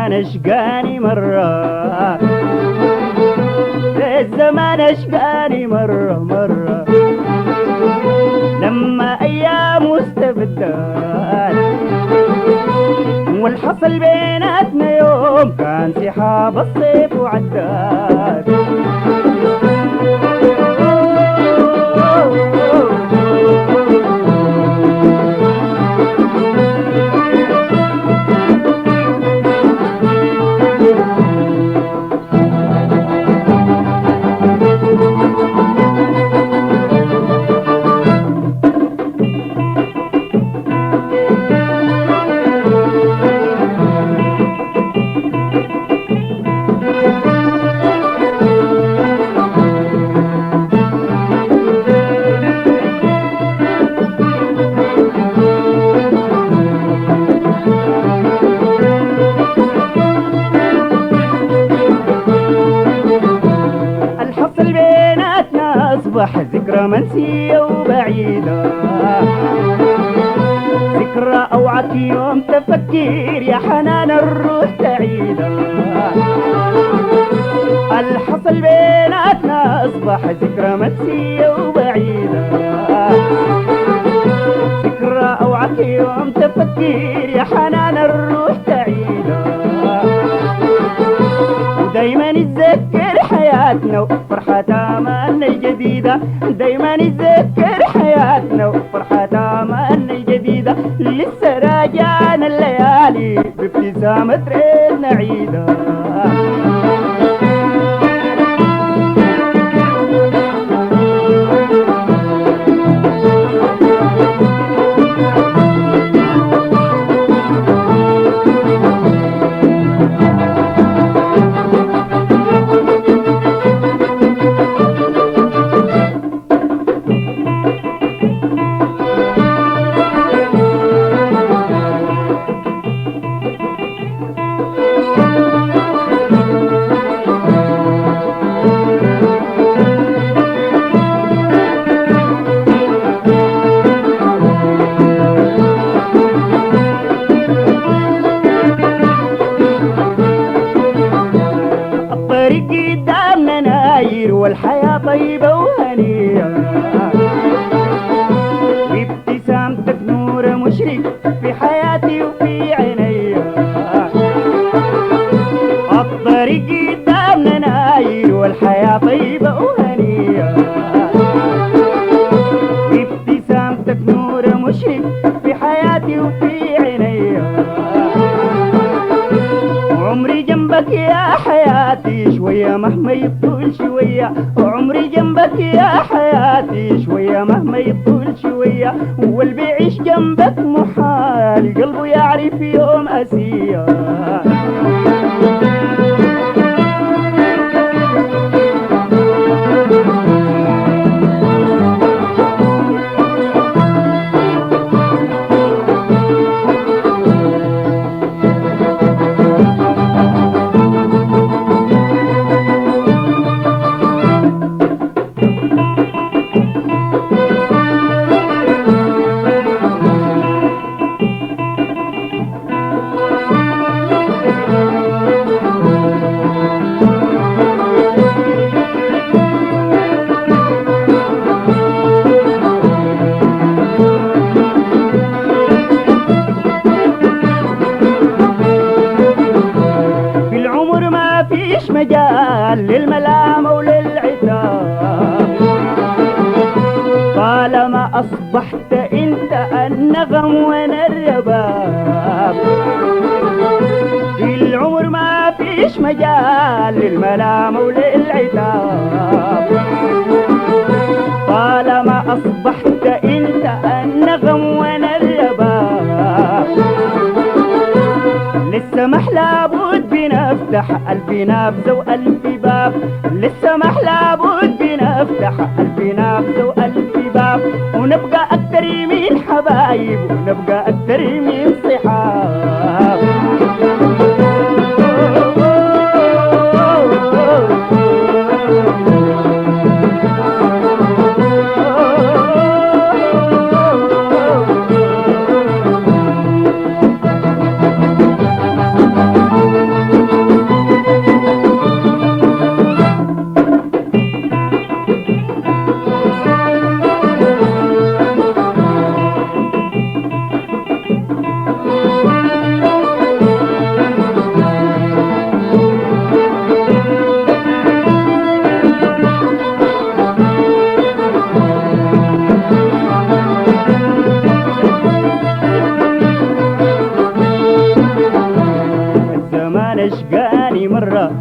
الزمان اشقاني مرة الزمان اشقاني مرة مرة لما ايام استبدال والحصل بيناتنا يوم كان سحاب الصيف وعداد الحصل بيناتنا أصبح ذكرى منسية وبعيدة ذكرى أوعك يوم تفكير يا حنان الروح تعيدة الحصل بيناتنا أصبح ذكرى منسية وبعيدة ذكرى أوعك يوم تفكير يا حنان الروح تعيدة ودايما نتذكر حياتنا وفرحة آمالنا الجديدة دايما نتذكر حياتنا وفرحة آمالنا الجديدة لسه راجعنا الليالي بابتسامة ريتنا عيدة الطريق قدامنا ناير والحياة طيبة وهنية بابتسامتك نور مشرق في حياتي وفي عيني الطريق قدامنا ناير والحياة طيبة وهنية بابتسامتك نور مشرق في حياتي وفي عيني عمري جنبك يا حياتي شوية مهما يطول شوية عمري جنبك يا حياتي شوية مهما يطول شوية واللي بيعيش جنبك محال قلبه يعرف يوم أسية في العمر ما فيش مجال للملامة وللعتاب طالما أصبحت أنت النغم وأنا الرباب في العمر ما فيش مجال للملامة وللعتاب طالما أصبحت أنت النغم وأنا الرباب لسه محلى بد بنفتح ألف نبذة وألف باب لسه محلى بد بنفتح ألف نبذة وألف باب ونبقى أكتر من حبايب ونبقى أكتر من صحاب اشقاني مرة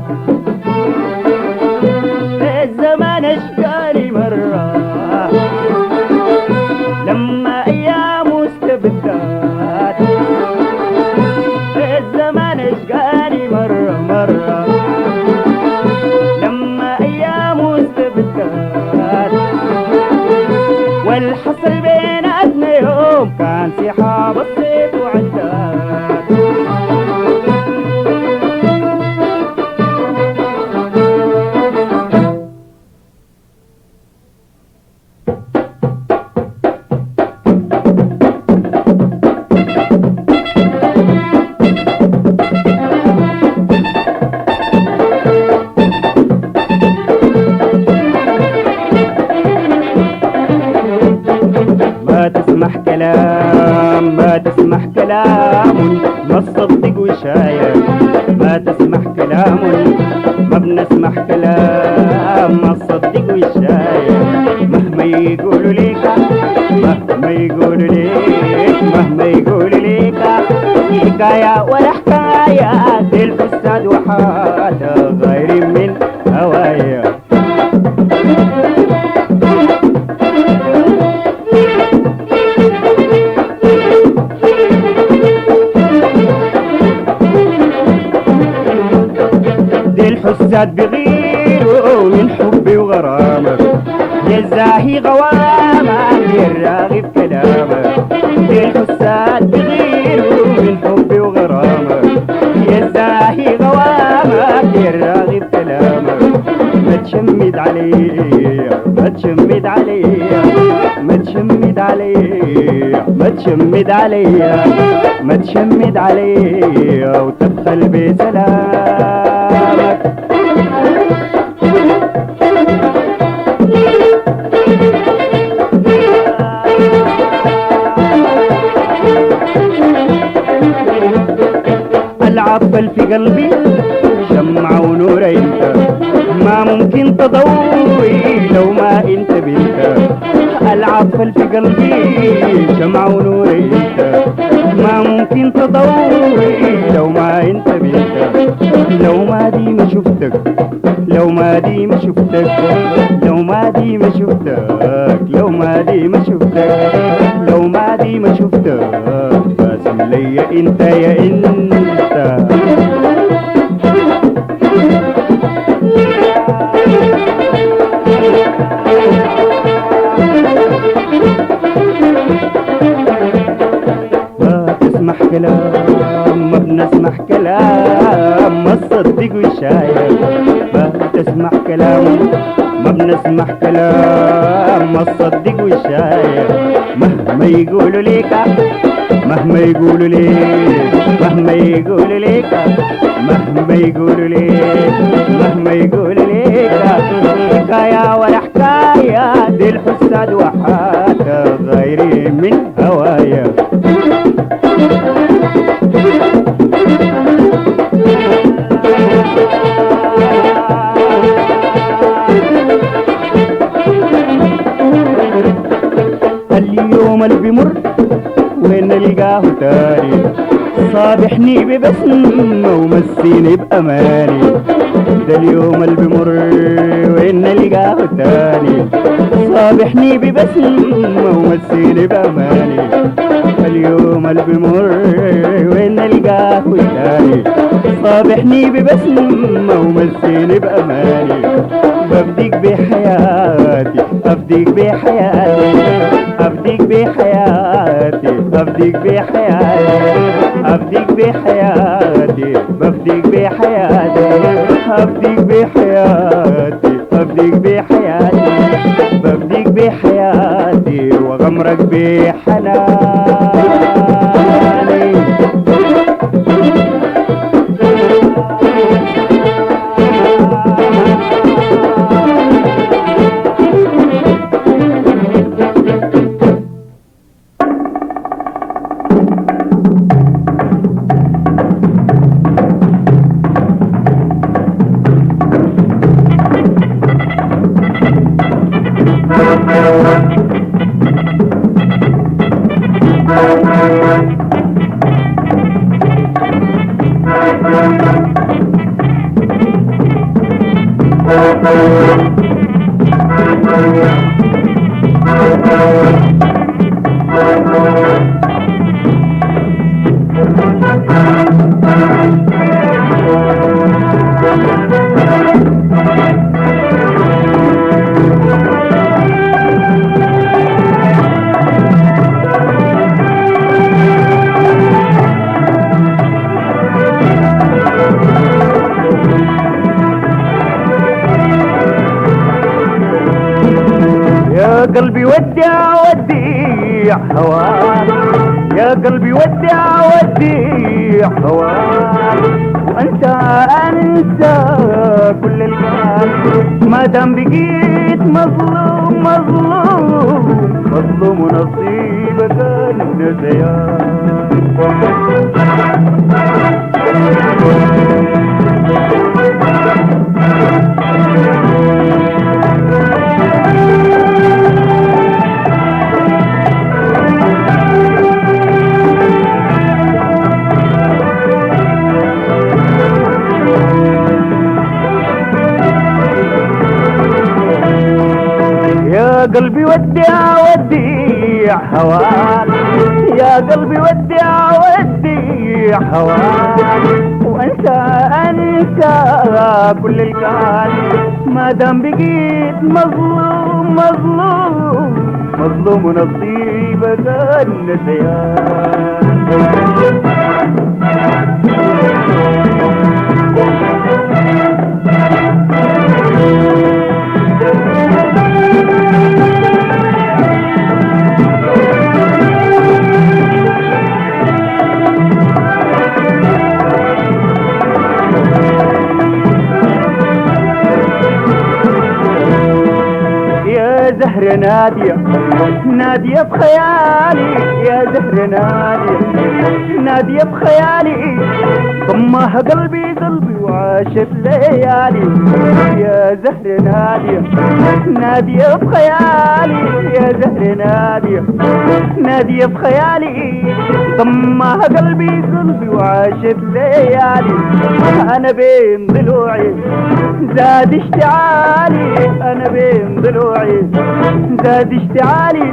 الزمان اشقاني مرة لما ايامه استبدات الزمان اشقاني مرة مرة لما ايامه استبدات والحصر بيناتنا يوم كان سحاب الصيف وعدات ما تسمح كلام ما تسمح كلام ما تصدق وشاية ما تسمح كلام ما بنسمح كلام ما تصدق وشاية مهما يقولوا ليك مهما يقولوا ليك مهما يقولوا ليك حكاية ولا حكاية دي الفساد وحالة غير من هوايا دي الحساد بغيروا من حبي وغرامك يا الزاهي غوامك يا الراغب كلامك دي الحساد بغيروا من حبي وغرامك يا الزاهي غوامك يا الراغب كلامك ما تشمد عليا ما تشمد عليا ما تشمد عليا ما تشمد عليا ما تشمد عليا وتبخل بسلامك العفل في قلبي شمعة ونور انت ما ممكن تضوي لو ما انت بنت العفل في قلبي شمعة ونور انت ما ممكن تضوي لو ما انت بنت لو ما دي ما شفتك لو ما دي ما شفتك لو ما دي ما شفتك لو ما دي ما شفتك لو ما دي ما شفتك باسم ليا انت يا انت ما تسمح كلام ما بنسمح كلام ما تصدق وشايف ما تسمح كلام ما بنسمح كلام ما تصدق وشايف مهما يقولوا ليك مهما يقولوا ليك مهما يقولوا ليك مهما يقولوا ليك مهما يقولوا ليك حكاية ولا حكاية دي الحساد وحاكة غيري من هوايا اليوم اللي بمر وين نلقاه تاني صابحني ببسمة ومسيني بأماني ده اليوم اللي بمر وين نلقاه تاني صابحني ببسمة ومسيني بأماني اليوم اللي بمر وين نلقاه تاني صابحني ببسمة ومسيني بأماني بفديك بحياتي أفديك بحياتي أفديك بحياتي أفديك بحياتي أفديك بحياتي بفديك بحياتي أفديك بحياتي أفديك بحياتي بفديك بحياتي وغمرك بحناني يا قلبي ودع وديع هواك يا قلبي ودع وديع هواك وانت انسى كل الكلام ما دام بقيت مظلوم مظلوم مظلوم ونصيبك النسيان يا قلبي ودع وديع هواك يا قلبي ودع وديع هواك وانسى انسى كل الكان ما دام بقيت مظلوم مظلوم مظلوم ونصيبك النسيان يا زهر نادية نادية بخيالي يا زهر نادية نادية بخيالي ضمها قلبي قلبي وعاشت ليالي يا زهر نادية نادية بخيالي يا زهر نادية نادية بخيالي ضمها قلبي قلبي وعاشت ليالي أنا بين ضلوعي زاد اشتعالي أنا بين ضلوعي زاد اشتعالي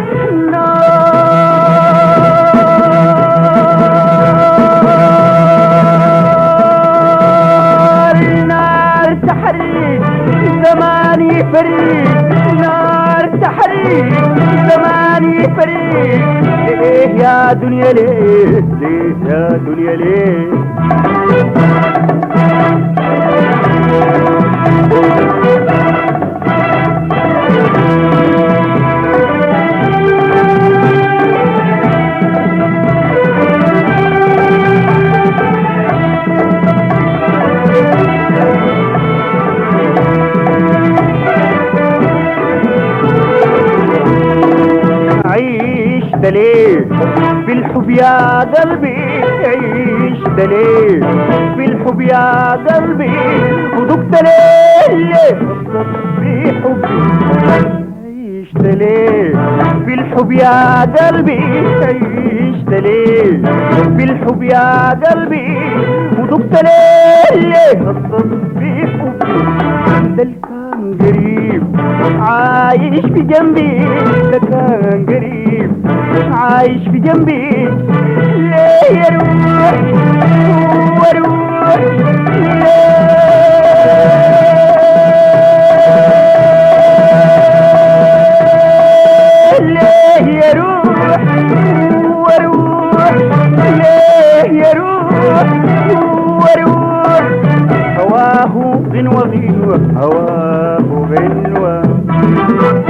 نار نار تحريك زماني فريق نار تحريك زماني فريق ليه يا دنيا ليه ليه يا دنيا ليه عيش دليل بالحب يا قلبي عيش دليل بالحب يا قلبي وذقت ليه في حبي عيش دليل بالحب يا قلبي عيش دليل بالحب يا قلبي وذقت ليه في حبي ده اللي كان قريب عايش في جنبي ده كان قريب عايش في جنبي ليه يروح واروح ليه يروح واروح ليه يروح واروح هواه غنوة غنوة هواه غنوة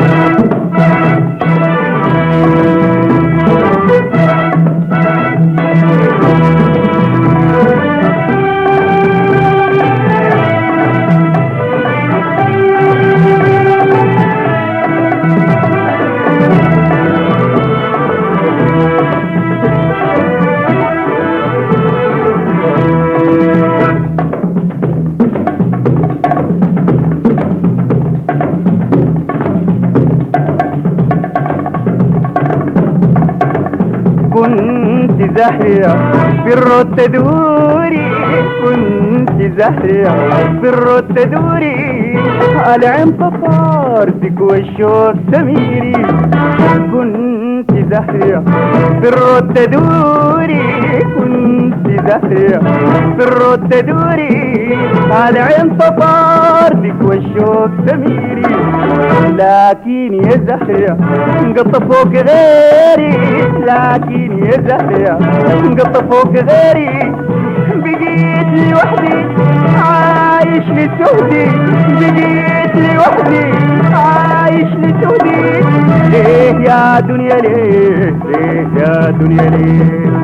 كنت زهرة في الرد تدوري كنت زهرة في الرد تدوري العين طفارتك والشوق سميري كنت زهرة في الرد تدوري كنت زهرية بالرد تدوري على عين طفارتك والشوق سميري لكن يا زهرية انقطفوك غيري لكن يا زهرية انقطفوك غيري بقيت لوحدي عايش لسهدي بقيت لوحدي عايش لسهدي ليه يا دنيا ليه ليه يا دنيا ليه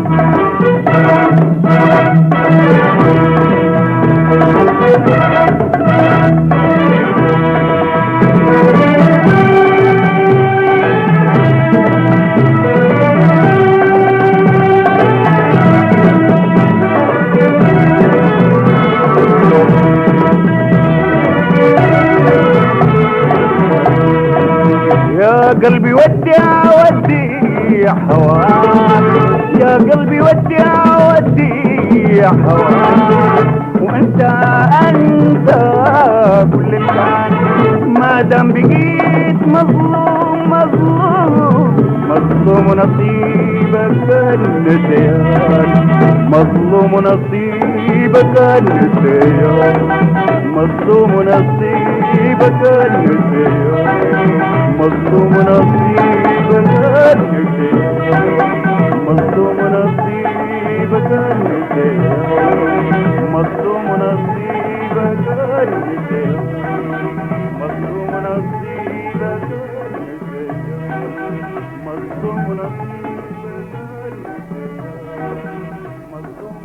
يا قلبي ودع ودي هواك يا قلبي ودع ودي هواك وانت انت كل مكان ما دام بقيت مظلوم مظلوم مظلوم نصيبك النسيان مظلوم نصيبك النسيان مظلوم نصيبك النسيان مظلوم نصيبك النسيان مظلوم نصيبك النسيان مظلوم نصيبك النسيان مظلوم نصيبك النسيان مظلوم نصيبك النسيان مظلوم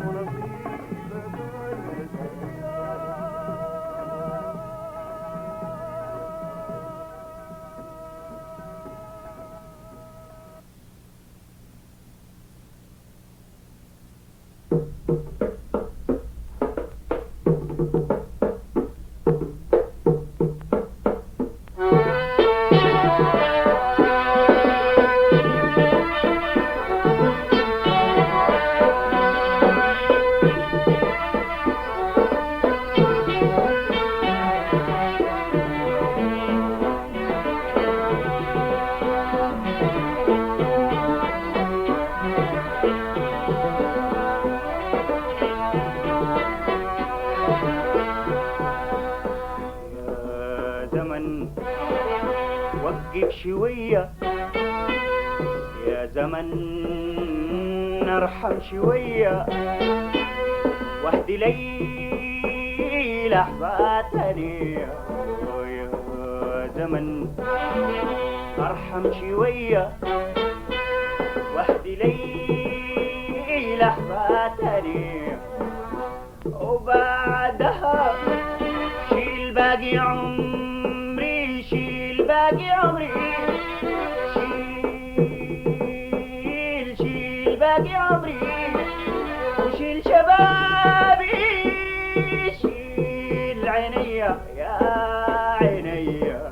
يا زمن وقف شوية يا زمن ارحم شوية واهدي لي لحظات ثانية يا زمن ارحم شوية واهدي لي لحظات ثانية وبعدها شيل باقي عمري شيل باقي عمري شيل شيل باقي عمري وشيل شبابي شيل عينيا يا عينيا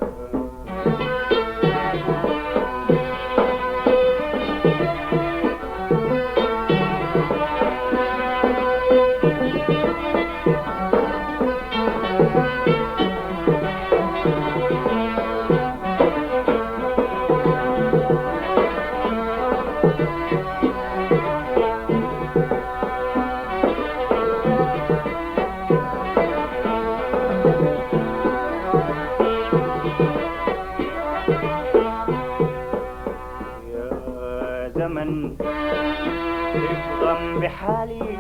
يا زمن افغم بحالي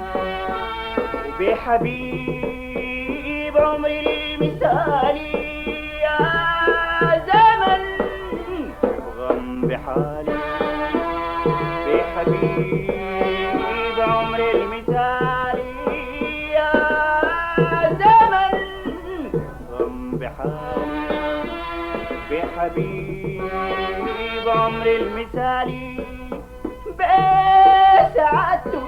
وبحبيب عمري المثالي يا زمن افغم بحالي بحبيب عمري المثالي يا زمن افغم بحالي بحبيب عمري المثالي بسعادته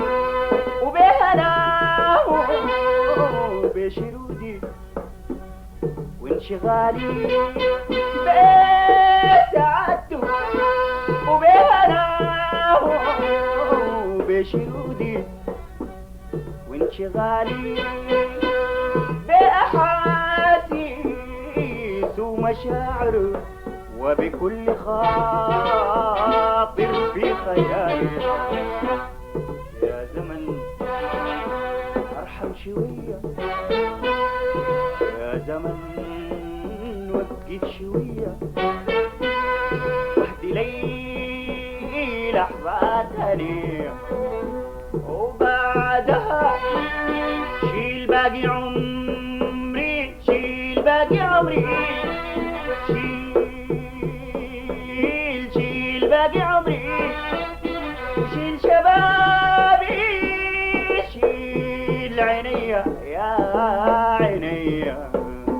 وبهناه وبشرودي وانشغالي بسعادته وبهناه وبشرودي وانشغالي بأحاسيس ومشاعر وبكل خاطر في خيالي يا زمن ارحم شوية يا زمن وقف شوية وحدي لي لحظات هنية وبعدها شيل باقي عمري شيل باقي عمري شيل شيل باقي عمري وشيل شبابي شيل عينيا يا عينيا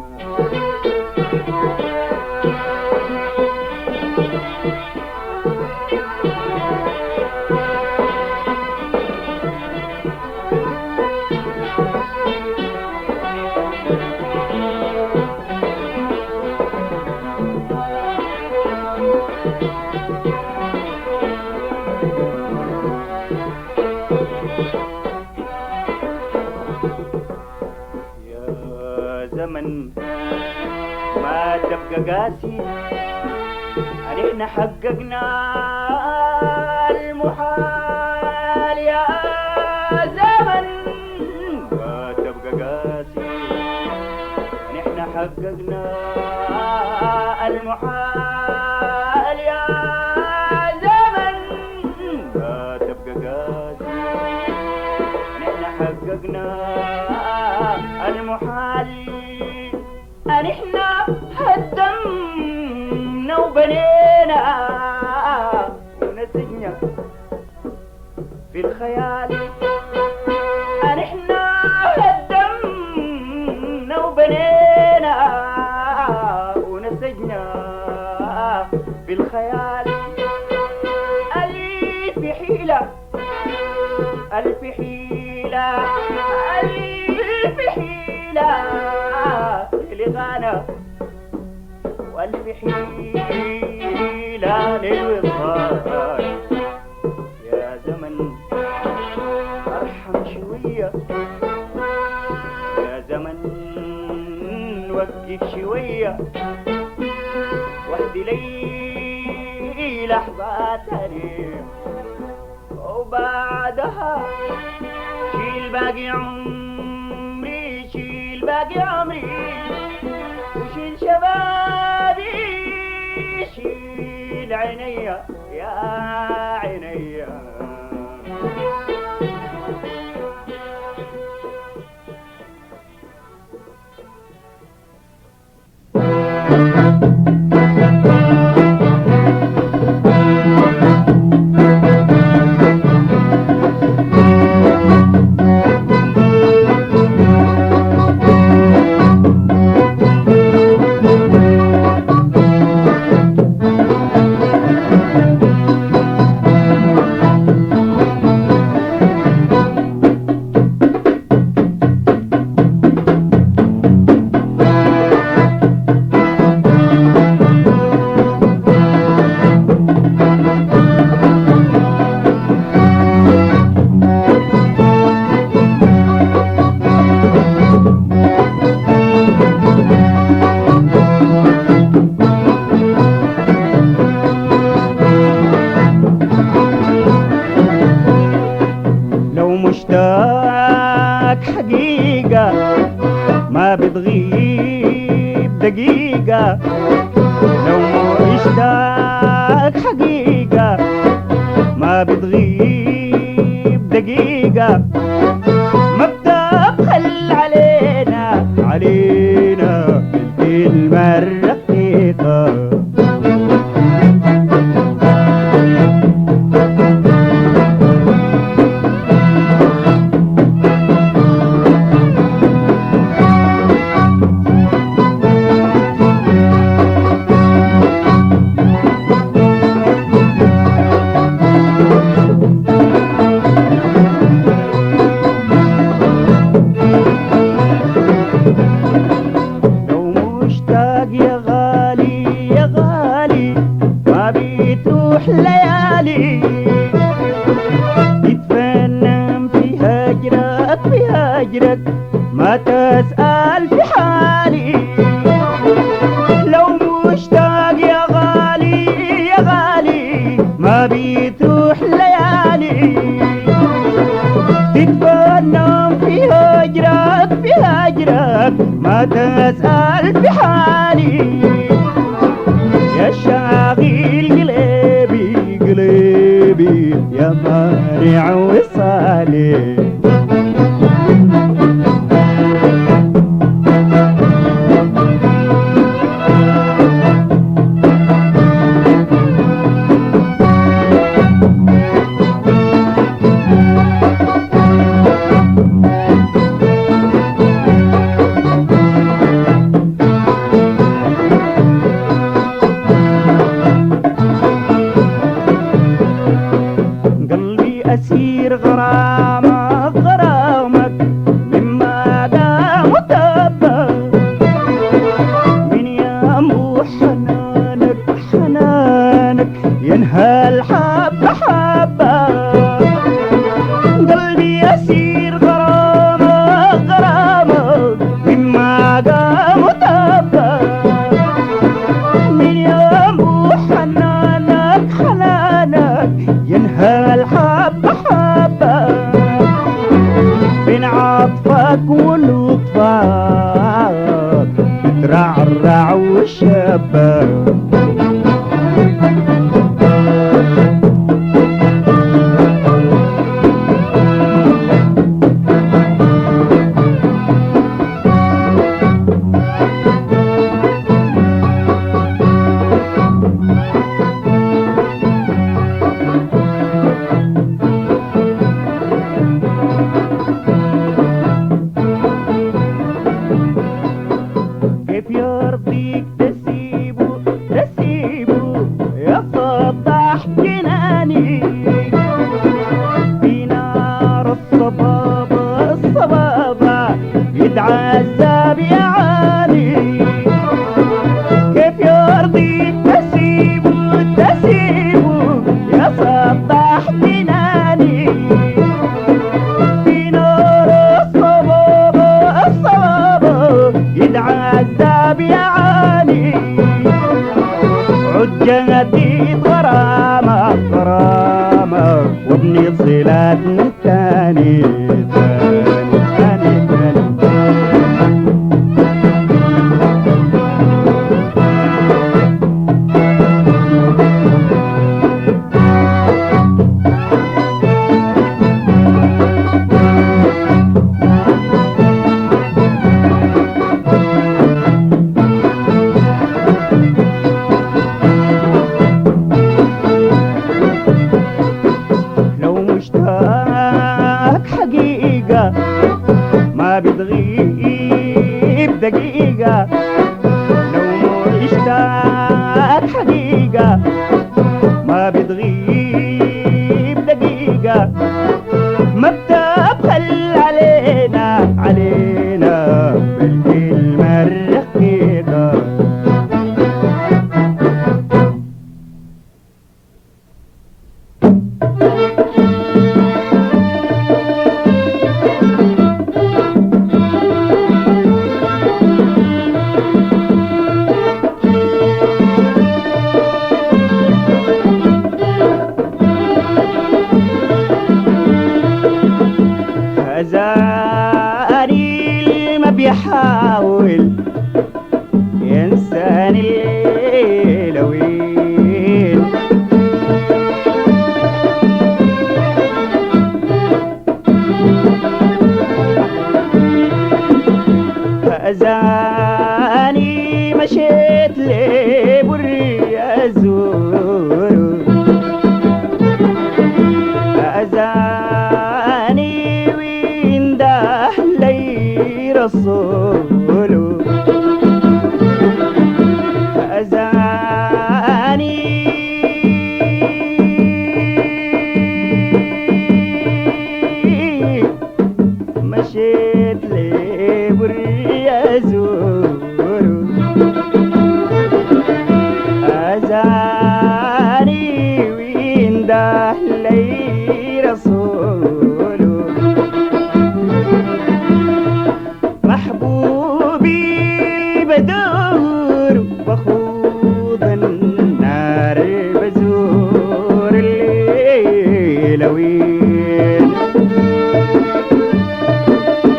يا زمن ما تبقى قاسي أن احنا حققنا المحال يا زمن ما تبقى قاسي أن احنا حققنا المحال يا زمن ما تبقى قاسي نحن حققنا المحال ان احنا هدمنا وبنينا ونسجنا في الخيال ان احنا هدمنا وبنينا ونسجنا في الخيال ألف حيلة ألف حيلة ألف حيلة لغانا وألف حيلة للوصال يا زمن أرحم شوية يا زمن وقف شوية وحدي لي لحظة تانية وبعدها شيل باقي عمري شيل باقي عمري وشيل شبابي شيل عينيا يا عينيا لو مشتاق حقيقة ما بتغيب دقيقة لو مشتاق حقيقة ما بتغيب دقيقة ما بتبخل علينا علينا بالكلمة الرقيقة لو مشتاق يا غالي يا غالي ما بتروح ليالي تتفنن في هجرك في هجرك ما تسأل في حالي لو مشتاق يا غالي يا غالي ما بتروح ليالي تتفنن في في هجرك في هجرك ما تسأل في حالي يا شاغل قلبي قلبي يا مانع وصالي قلبي أسير غرامك غرامك مما دام تبا من ينبو حنانك حنانك ينهى الحب حبة قلبي أسير غرامك غرامك مما دام تبا من ينبو حنانك حنانك ينهى الحب حبة بين عطفك ولطفك ترعرع وشبك كيف يرضيك تسيبه تسيبه يا سطح جناني في نار الصبابة الصبابة يتعذب يا عالي كيف يرضيك تسيبه تسيبه يا سطح جناني في نار الصبابة الصبابة يتعذب يا عالي عجتي غرامة غرامة وابني صلات من تاني تاني تاني تاني لو مشتاق حقيقة ما بتغيب دقيقة لو مشتاق حقيقة ما بتغيب دقيقة ما بتبخل علينا علينا بالكلمة الرقيقة هزاني ما بيحاول ينساني لوين هزاني مشيت لبري أزور أذاني وينده لي رسوله أذاني مشيت لي بري أزور أذاني وينده لي رسوله محبوبي بدور بخوض النار بزور الليل وين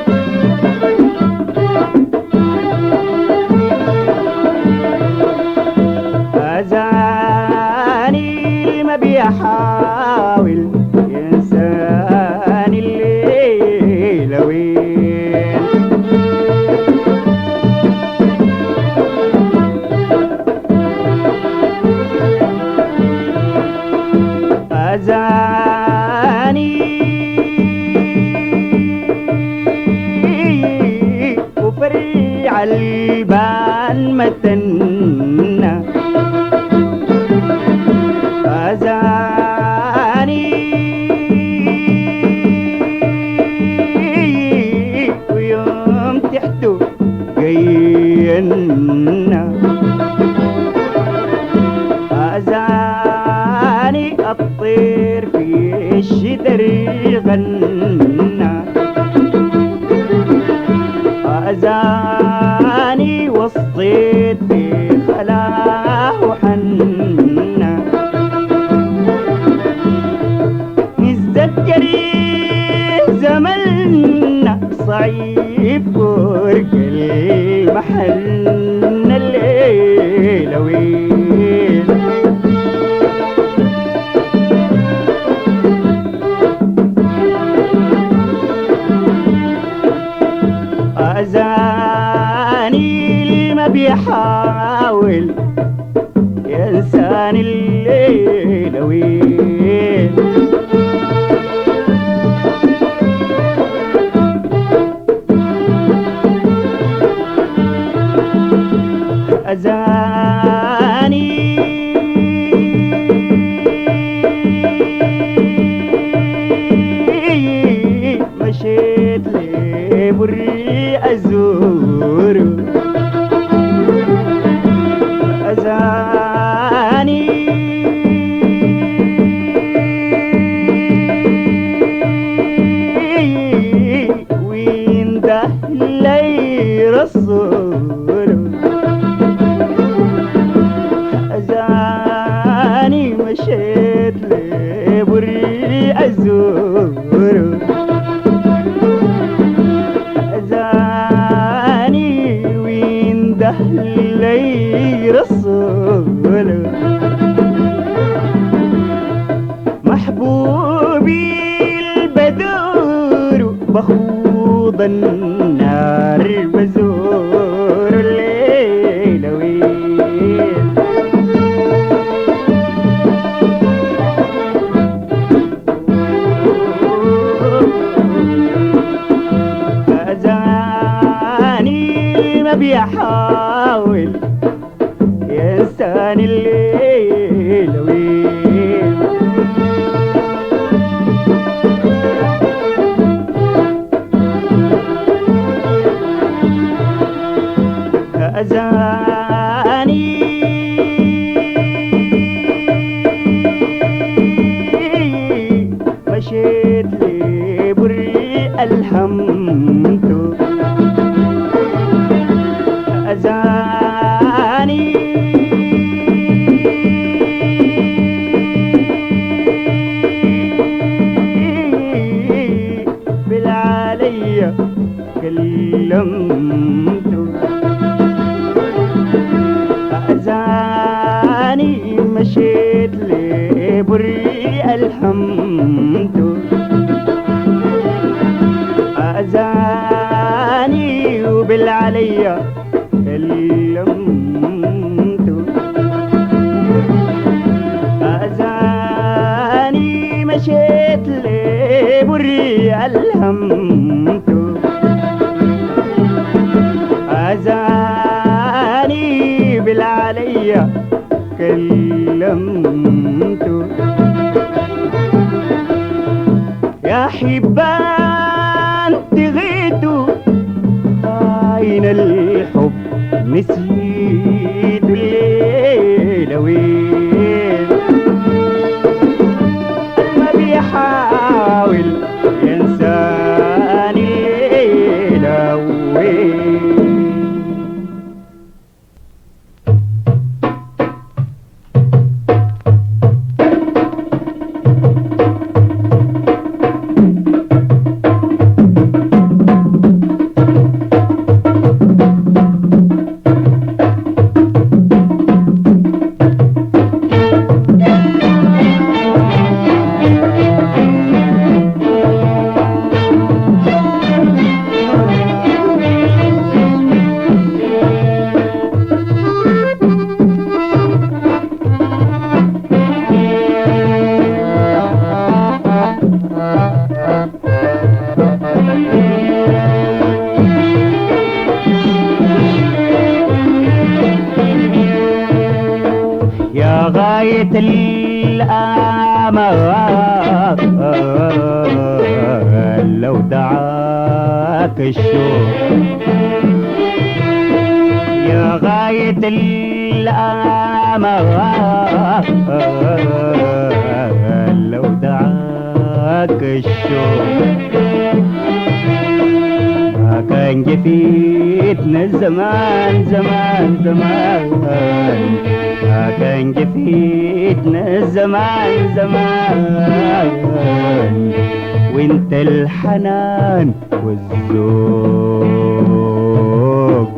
أزاني وفريع البال متنا أزاني ويوم تحته جينا أزاني الطير في الشدر غنى أزاني والصيد في خلاه وحنى نتذكري زمننا صعيب فرق المحن الليل ويل أزاني اللي ما بيحاول ينساني الليل ويل أزاني مشيت لبري أزور أزاني وين ده لي رسول أزاني مشيت لبري أزور أزاني وين ده لي رسول محبوبي البدور بخوض النار بزور الليل ويل أزاني ما بيحاول ينساني الليل ويل أزاني مشيت لبري ألهمته أزاني بالعليا كلمته أزاني مشيت لبري ألهمته أزاني وبالعليا كلمته أزاني مشيت لبري ألهمته أزاني بالعليا كلمته يا حبان تغيتوا خاين الحب نسيت الليل وين ما بيحاول ينساني الليل وين دعاك الشوق يا غاية الآمال لو دعاك الشوق ما كان جفيتنا الزمان زمان زمان ما كان جفيتنا الزمان زمان وانت الحنان والذوق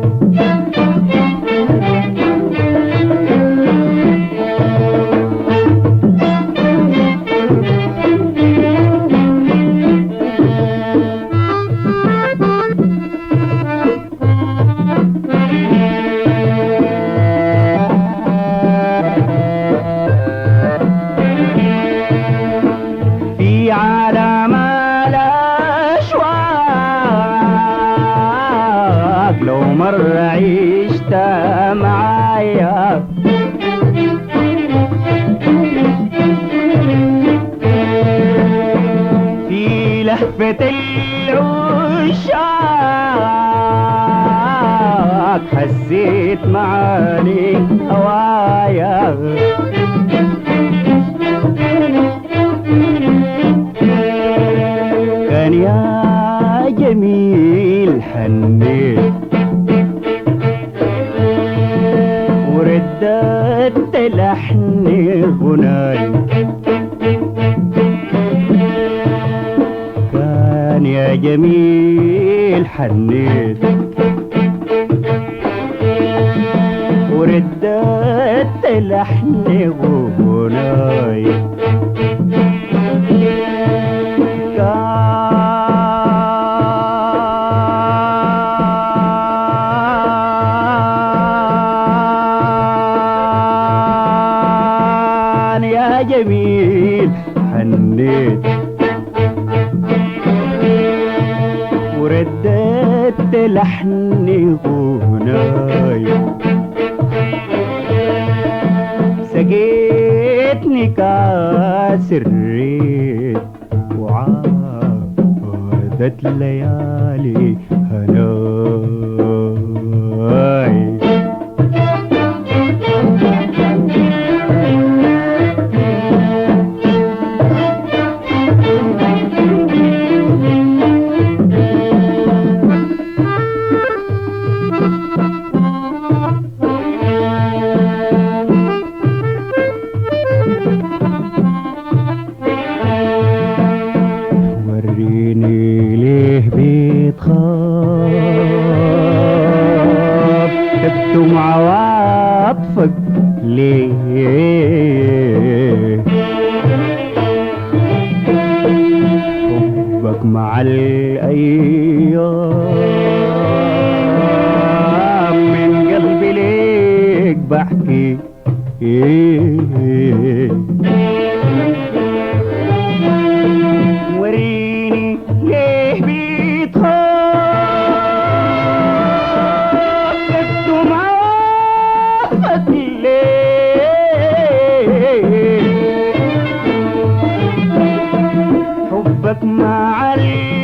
في عالم الأشواق لو مرة عشت معايا في لهفة العشاق حسيت معاني هوايا كان يا جميل حنيت ورددت لحن غناي كان يا جميل حنيت ورددت لحن غناي كان يا جميل حنيت ورددت لحن غناي سقيتني كاس الريت وعادت ليالي هناي وريني ليه بتخاف تبتم عواطفك ليه حبك مع الأيام من قلبي ليك بحكي وريني ليه بيتخاف تكتم عواطفك ليه حبك مع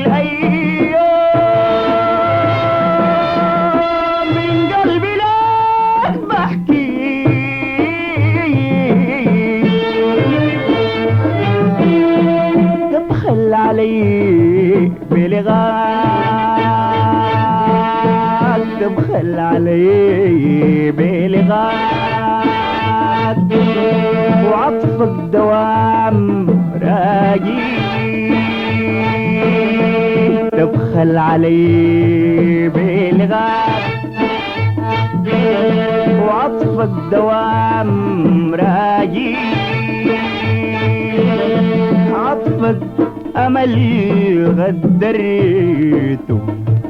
الأيام من قلبي لك بحكي تبخل علي بلغات تبخل علي بلغات وعطفك دوام راجي تبخل علي بلغات وعطفك دوام راجي عطفك أمل غدريته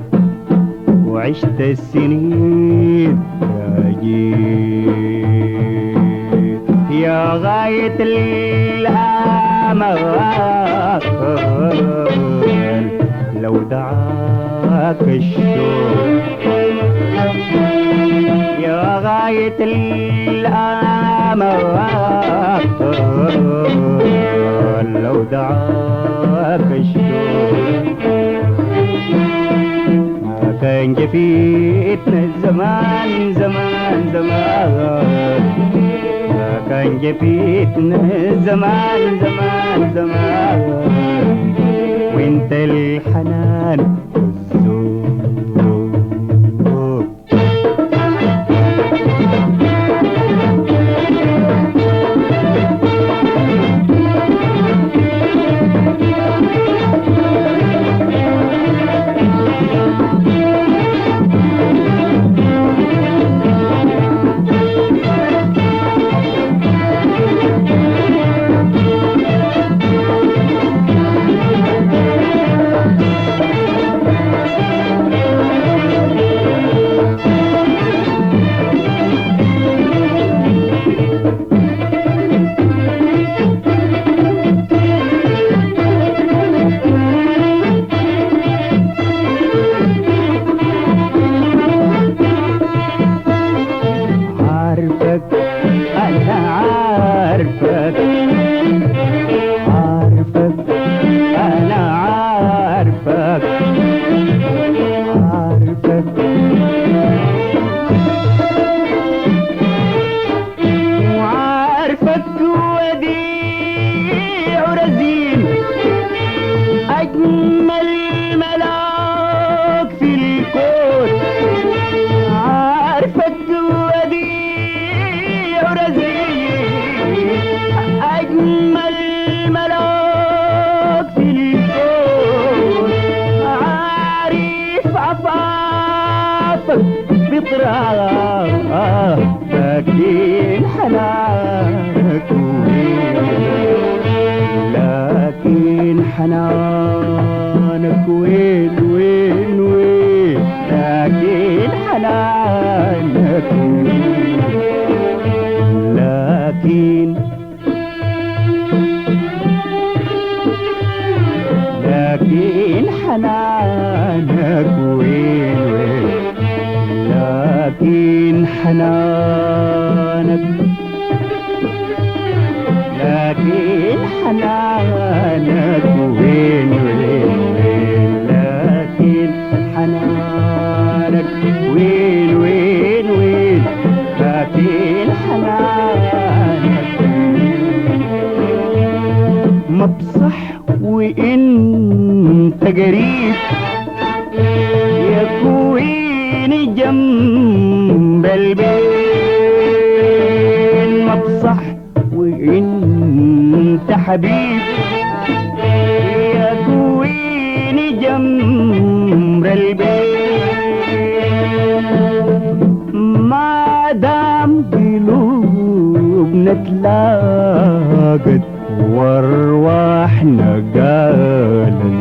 وعشت السنين راجي يا غاية الآمال لو دعاك الشوق يا غاية الآمال لو دعاك الشوق كان جفيتنا زمان زمان زمان كان جفيتنا زمان زمان زمان وانت الحنان والذوق عارفك انا عارفك عارفك انا عارفك عارفك وعارفك وديع رزين اجمل ملاك في الكون عارفك وديع رزين أجمل ملاك في الكون عارف عفافك بطراك لكن حنانك وين لكن حنانك وين وين وين لكن حنانك وين لكن لكن حنانك وين وين لكن حنانك لكن حنانك وين وين وين لكن حنانك وين وين وين لكن حنانك مبصح وانت قريب يا كويني جنب البين مبصح وانت حبيب يا كويني جنب البين ما دام قلوبنا تلاقت وارواحنا قالت